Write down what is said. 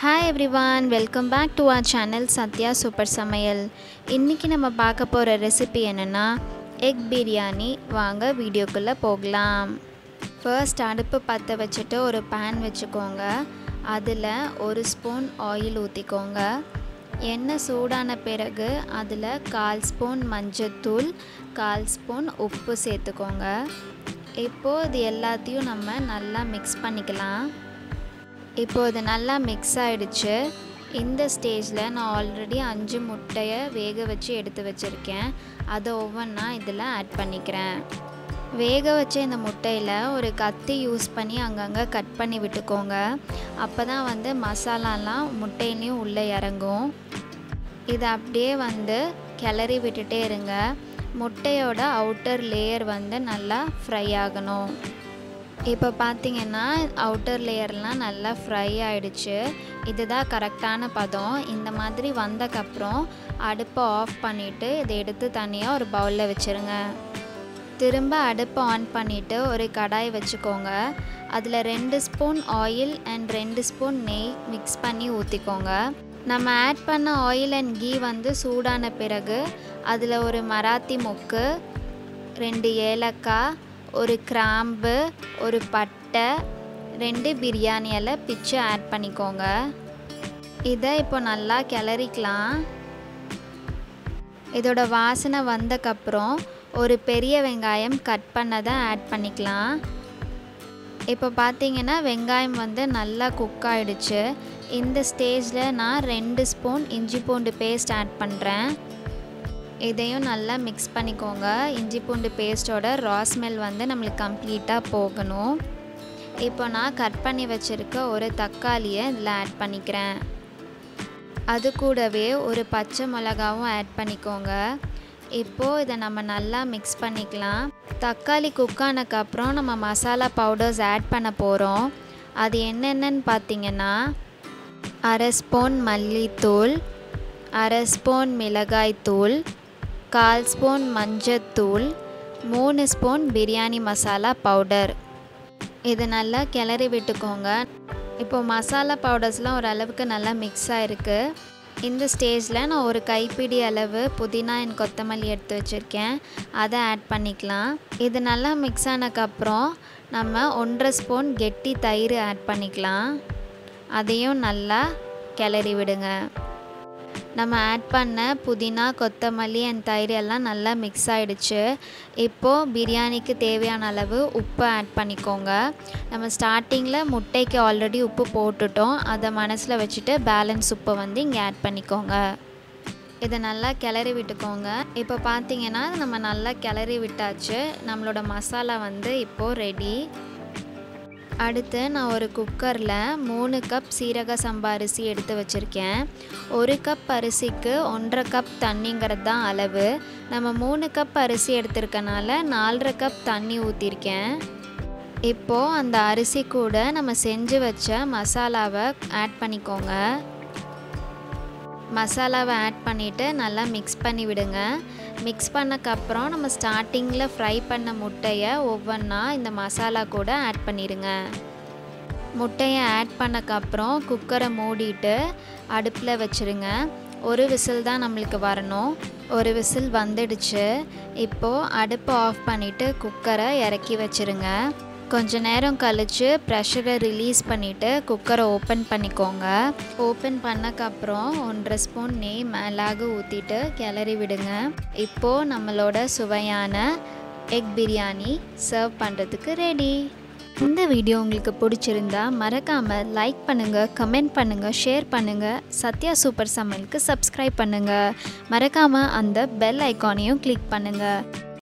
hi everyone welcome back to our channel Sathya super சமையல் இன்றைக்கி நம்ம பார்க்க போகிற ரெசிபி என்னென்னா எக் பிரியாணி வாங்க வீடியோக்குள்ளே போகலாம் ஃபர்ஸ்ட் அடுப்பு பற்ற வச்சுட்டு ஒரு பேன் வச்சுக்கோங்க அதில் ஒரு ஸ்பூன் ஆயில் ஊற்றிக்கோங்க எண்ணெய் சூடான பிறகு அதில் கால் ஸ்பூன் மஞ்சத்தூள் கால் ஸ்பூன் உப்பு சேர்த்துக்கோங்க இப்போது இது எல்லாத்தையும் நம்ம நல்லா மிக்ஸ் பண்ணிக்கலாம் இப்போ இது நல்லா மிக்ஸ் ஆகிடுச்சு இந்த ஸ்டேஜில் நான் ஆல்ரெடி அஞ்சு முட்டையை வேக வச்சு எடுத்து வச்சுருக்கேன் அதை ஒவ்வொன்றா இதில் ஆட் பண்ணிக்கிறேன் வேக வச்ச இந்த முட்டையில் ஒரு கத்தி யூஸ் பண்ணி அங்கங்கே கட் பண்ணி விட்டுக்கோங்க அப்போ தான் வந்து மசாலாலாம் முட்டையிலையும் உள்ளே இறங்கும் இதை அப்படியே வந்து கிளறி விட்டுட்டே இருங்க முட்டையோட அவுட்டர் லேயர் வந்து நல்லா ஃப்ரை ஆகணும் இப்போ பார்த்தீங்கன்னா அவுட்டர் லேயர்லாம் நல்லா ஃப்ரை ஆயிடுச்சு இதுதான் கரெக்டான பதம் இந்த மாதிரி வந்தக்கப்புறம் அடுப்பை ஆஃப் பண்ணிவிட்டு இதை எடுத்து தனியாக ஒரு பவுலில் வச்சுருங்க திரும்ப அடுப்பை ஆன் பண்ணிவிட்டு ஒரு கடாய் வச்சுக்கோங்க அதில் ரெண்டு ஸ்பூன் ஆயில் அண்ட் ரெண்டு ஸ்பூன் நெய் மிக்ஸ் பண்ணி ஊற்றிக்கோங்க நம்ம ஆட் பண்ண ஆயில் அண்ட் கீ வந்து சூடான பிறகு அதில் ஒரு மராத்தி மொக்கு ரெண்டு ஏலக்காய் ஒரு கிராம்பு ஒரு பட்டை ரெண்டு பிரியாணி இலை பிச்சு ஆட் பண்ணிக்கோங்க இதை இப்போ நல்லா கிளறிக்கலாம் இதோட வாசனை வந்தக்கப்புறம் ஒரு பெரிய வெங்காயம் கட் பண்ணதை ஆட் பண்ணிக்கலாம் இப்போ பார்த்தீங்கன்னா வெங்காயம் வந்து நல்லா குக் ஆகிடுச்சு இந்த ஸ்டேஜில் நான் ரெண்டு ஸ்பூன் இஞ்சி பூண்டு பேஸ்ட் ஆட் பண்ணுறேன் இதையும் நல்லா மிக்ஸ் பண்ணிக்கோங்க இஞ்சி பூண்டு பேஸ்ட்டோட ரா ஸ்மெல் வந்து நம்மளுக்கு கம்ப்ளீட்டாக போகணும் இப்போ நான் கட் பண்ணி வச்சுருக்க ஒரு தக்காளியை இதில் ஆட் பண்ணிக்கிறேன் அது கூடவே ஒரு பச்சை மிளகாவும் ஆட் பண்ணிக்கோங்க இப்போது இதை நம்ம நல்லா மிக்ஸ் பண்ணிக்கலாம் தக்காளி குக் ஆனதுக்கப்புறம் நம்ம மசாலா பவுடர்ஸ் ஆட் பண்ண போகிறோம் அது என்னென்னு பார்த்தீங்கன்னா அரை ஸ்பூன் மல்லித்தூள் அரை ஸ்பூன் மிளகாய்த்தூள் கால் ஸ்பூன் மஞ்சத்தூள் மூணு ஸ்பூன் பிரியாணி மசாலா பவுடர் இது நல்லா கிளறி விட்டுக்கோங்க இப்போ மசாலா பவுடர்ஸ்லாம் ஓரளவுக்கு நல்லா மிக்ஸ் ஆகிருக்கு இந்த ஸ்டேஜில் நான் ஒரு கைப்பிடி அளவு புதினா அண்ட் கொத்தமல்லி எடுத்து வச்சுருக்கேன் அதை ஆட் பண்ணிக்கலாம் இது நல்லா மிக்ஸ் ஆனதுக்கப்புறம் நம்ம ஒன்றரை ஸ்பூன் கெட்டி தயிர் ஆட் பண்ணிக்கலாம் அதையும் நல்லா கிளறி விடுங்க நம்ம ஆட் பண்ண புதினா கொத்தமல்லி அண்ட் தயிர் எல்லாம் நல்லா மிக்ஸ் ஆகிடுச்சு இப்போது பிரியாணிக்கு தேவையான அளவு உப்பு ஆட் பண்ணிக்கோங்க நம்ம ஸ்டார்டிங்கில் முட்டைக்கு ஆல்ரெடி உப்பு போட்டுட்டோம் அதை மனசில் வச்சுட்டு பேலன்ஸ் உப்பை வந்து இங்கே ஆட் பண்ணிக்கோங்க இதை நல்லா கிளறி விட்டுக்கோங்க இப்போ பார்த்தீங்கன்னா நம்ம நல்லா கிளறி விட்டாச்சு நம்மளோட மசாலா வந்து இப்போது ரெடி அடுத்து நான் ஒரு குக்கரில் மூணு கப் சீரக சம்பா அரிசி எடுத்து வச்சுருக்கேன் ஒரு கப் அரிசிக்கு ஒன்றரை கப் தண்ணிங்கிறது தான் அளவு நம்ம மூணு கப் அரிசி எடுத்திருக்கனால நாலரை கப் தண்ணி ஊற்றிருக்கேன் இப்போது அந்த அரிசி கூட நம்ம செஞ்சு வச்ச மசாலாவை ஆட் பண்ணிக்கோங்க மசாலாவை ஆட் பண்ணிவிட்டு நல்லா மிக்ஸ் பண்ணி விடுங்க மிக்ஸ் பண்ணக்கப்புறம் நம்ம ஸ்டார்டிங்கில் ஃப்ரை பண்ண முட்டையை ஒவ்வொன்றா இந்த மசாலா கூட ஆட் பண்ணிடுங்க முட்டையை ஆட் பண்ணக்கப்புறம் குக்கரை மூடிட்டு அடுப்பில் வச்சுருங்க ஒரு விசில் தான் நம்மளுக்கு வரணும் ஒரு விசில் வந்துடுச்சு இப்போது அடுப்பை ஆஃப் பண்ணிவிட்டு குக்கரை இறக்கி வச்சுருங்க கொஞ்ச நேரம் கழித்து ப்ரெஷரை ரிலீஸ் பண்ணிவிட்டு குக்கரை ஓப்பன் பண்ணிக்கோங்க ஓப்பன் பண்ணக்கப்புறம் ஒன்றரை ஸ்பூன் நெய் மேலாக ஊற்றிட்டு கிளறி விடுங்க இப்போது நம்மளோட சுவையான எக் பிரியாணி சர்வ் பண்ணுறதுக்கு ரெடி இந்த வீடியோ உங்களுக்கு பிடிச்சிருந்தா மறக்காமல் லைக் பண்ணுங்கள் கமெண்ட் பண்ணுங்கள் ஷேர் பண்ணுங்கள் சத்யா சூப்பர் சமையலுக்கு சப்ஸ்கிரைப் பண்ணுங்கள் மறக்காமல் அந்த பெல் ஐக்கானையும் கிளிக் பண்ணுங்கள்